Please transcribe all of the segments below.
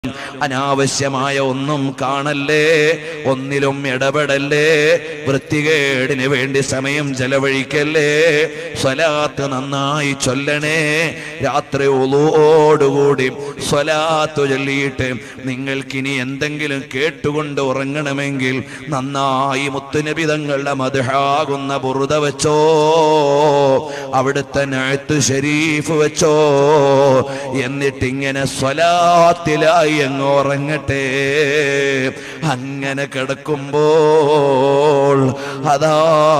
അനാവശ്യമായ ഒന്നും കാണല്ലേ ഒന്നിലും ഇടപെടല്ലേ വൃത്തികേടിന് വേണ്ടി സമയം ചെലവഴിക്കല്ലേ സ്വലാത്ത് നന്നായി ചൊല്ലണേ രാത്രി ഒലോടുകൂടി സ്വലാത്ത് ചൊല്ലിയിട്ട് നിങ്ങൾക്കിനി എന്തെങ്കിലും കേട്ടുകൊണ്ട് ഉറങ്ങണമെങ്കിൽ നന്നായി മുത്തുനബിതങ്ങളുടെ മധുഹാകുന്ന ബുറുത വെച്ചോ അവിടുത്തെ നഴുത്ത് ഷരീഫ് വെച്ചോ എന്നിട്ടിങ്ങനെ സ്വലാത്തിലായി അങ്ങ് ഉറങ്ങട്ടെ അങ്ങനെ കിടക്കുമ്പോൾ അതാ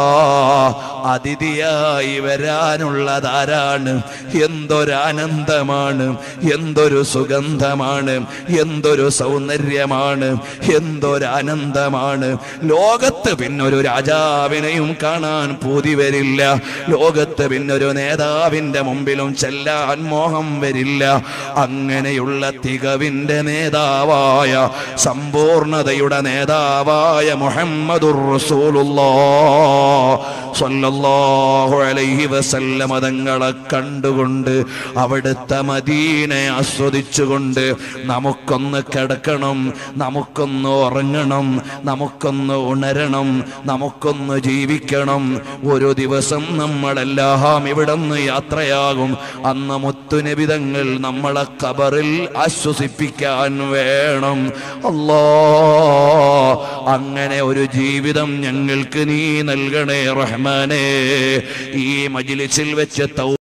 അതിഥിയായി വരാനുള്ളതാരാണ് എന്തൊരാനന്ദമാണ് എന്തൊരു സുഗന്ധമാണ് എന്തൊരു സൗന്ദര്യമാണ് എന്തൊരാനന്ദമാണ് ലോകത്ത് പിന്നൊരു രാജാവിനെയും കാണാൻ പൂതി വരില്ല ലോകത്ത് പിന്നൊരു നേതാവിന്റെ മുമ്പിലും ചെല്ലാൻ മോഹം വരില്ല അങ്ങനെയുള്ള തികവിന്റെ നേതാവായ സമ്പൂർണതയുടെ നേതാവായ മുഹമ്മദുർ റസൂലുള്ളാഹ് സ്വല്ലല്ലാഹു അലൈഹി വസല്ലമ തങ്ങളെ കണ്ടുകൊണ്ട് അവിടുത്തെ മദീനെ ആസ്വദിച്ചുകൊണ്ട് നമുക്കൊന്ന് കിടക്കണം നമുക്കൊന്ന് ഉറങ്ങണം നമുക്കൊന്ന് ഉണരണം നമുക്കൊന്ന് ജീവിക്കണം ഒരു ദിവസം നമ്മളെല്ലാം ഇവിടെ നിന്ന് യാത്രയാകും അന്ന് മുത്തുനിബിതങ്ങൾ നമ്മളെ കബറിൽ ആശ്വസിപ്പിക്കാൻ വേണം അല്ലാ അങ്ങനെ ഒരു ജീവിതം ഞങ്ങൾക്ക് നീ നൽകണേ റഹ്മാനേ ഈ മജിലിസിൽ വെച്ച് തൗ